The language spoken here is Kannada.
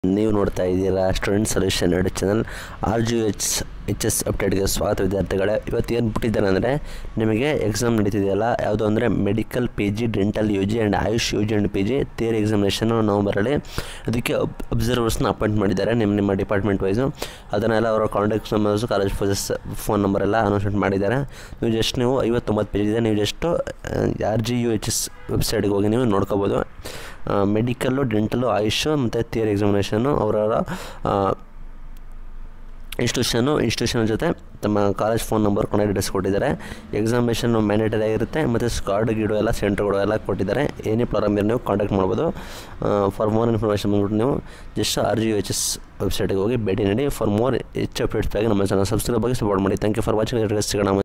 ನೀವು ನೋಡ್ತಾ ಇದ್ದೀರಾ ಸ್ಟೂಡೆಂಟ್ ಸೊಲ್ಯೂಷನ್ ಎರಡು channel R G H H S ಅಪ್ಡೇಟ್ಗೆ ಸ್ವಾಗತ ವಿದ್ಯಾರ್ಥಿಗಳೇ ಇವತ್ತು ಏನು ಬಿಟ್ಟಿದ್ದಾರೆ ಅಂದರೆ ನಿಮಗೆ ಎಕ್ಸಾಮ್ ನಡೀತಿದೆಯಲ್ಲ ಯಾವುದು ಅಂದರೆ medical P G dental U G and AYUSH U G and P G theory examination ನವಂಬರಲ್ಲಿ ಅದಕ್ಕೆ ಅಬ್ಸರ್ವರ್ಸ್ನ ಅಪಾಯಿಂಟ್ ಮಾಡಿದ್ದಾರೆ ನಿಮ್ಮ ನಿಮ್ಮ ಡಿಪಾರ್ಟ್ಮೆಂಟ್ ವೈಸು ಅದನ್ನೆಲ್ಲ ಅವರ ಕಾಂಟ್ಯಾಕ್ಟ್ ನಂಬರ್ಸು ಕಾಲೇಜ್ ಫೋಸಸ್ ಫೋನ್ ನಂಬರ್ ಎಲ್ಲ ಅನೌನ್ಸ್ಮೆಂಟ್ ಮಾಡಿದ್ದಾರೆ ನೀವು ಜಸ್ಟ್ ನೀವು ಐವತ್ತೊಂಬತ್ತು ಪೇಜ್ ಇದೆ ನೀವು just R G U H S ವೆಬ್ಸೈಟ್ಗೆ ಹೋಗಿ ನೀವು ನೋಡ್ಕೋಬೋದು ಮೆಡಿಕಲ್ಲು ಡೆಂಟಲು ಆಯುಷು ಮತ್ತು ಥಿಯರಿ ಎಕ್ಸಾಮಿನೇಷನ್ನು ಅವರವರ ಇನ್ಸ್ಟಿಟ್ಯೂಷನು ಇನ್ಸ್ಟಿಟ್ಯೂಷನ್ ಜೊತೆ ತಮ್ಮ college phone number contact address ಕೊಟ್ಟಿದ್ದಾರೆ ಎಕ್ಸಾಮಿನೇಷನ್ ಮ್ಯಾಂಡೇಟರಿ ಆಗಿರುತ್ತೆ ಮತ್ತು ಸ್ಕಾಡ್ ಗಿಡು ಎಲ್ಲ ಸೆಂಟರ್ಗಳು ಎಲ್ಲ ಕೊಟ್ಟಿದ್ದಾರೆ ಏನೇ ಪ್ರಾಬ್ಲಮ್ ಇರೋ ನೀವು ಕಾಂಟ್ಯಾಕ್ಟ್ ಮಾಡ್ಬೋದು ಫಾರ್ ಮೋರ್ ಇನ್ಫಾರ್ಮೇಷನ್ ಬಂದ್ಬಿಟ್ಟು ನೀವು just R G H S ವೆಬ್ಸೈಟ್ಗೆ ಹೋಗಿ ಭೇಟಿ ನೀಡಿ ಫಾರ್ ಮೋರ್ ಹೆಚ್ಚು ಅಪ್ಡೇಟ್ಸ್ ಆಗಿ ನಮ್ಮ ಚಾನಲ್ ಸಬ್ಸ್ಕ್ರೈಬ್ ಆಗಿ ಸಪೋರ್ಟ್ ಮಾಡಿ ಥ್ಯಾಂಕ್ ಯು ಫಾರ್ ವಾಚಿಂಗ್ ಸಿಗೋಣ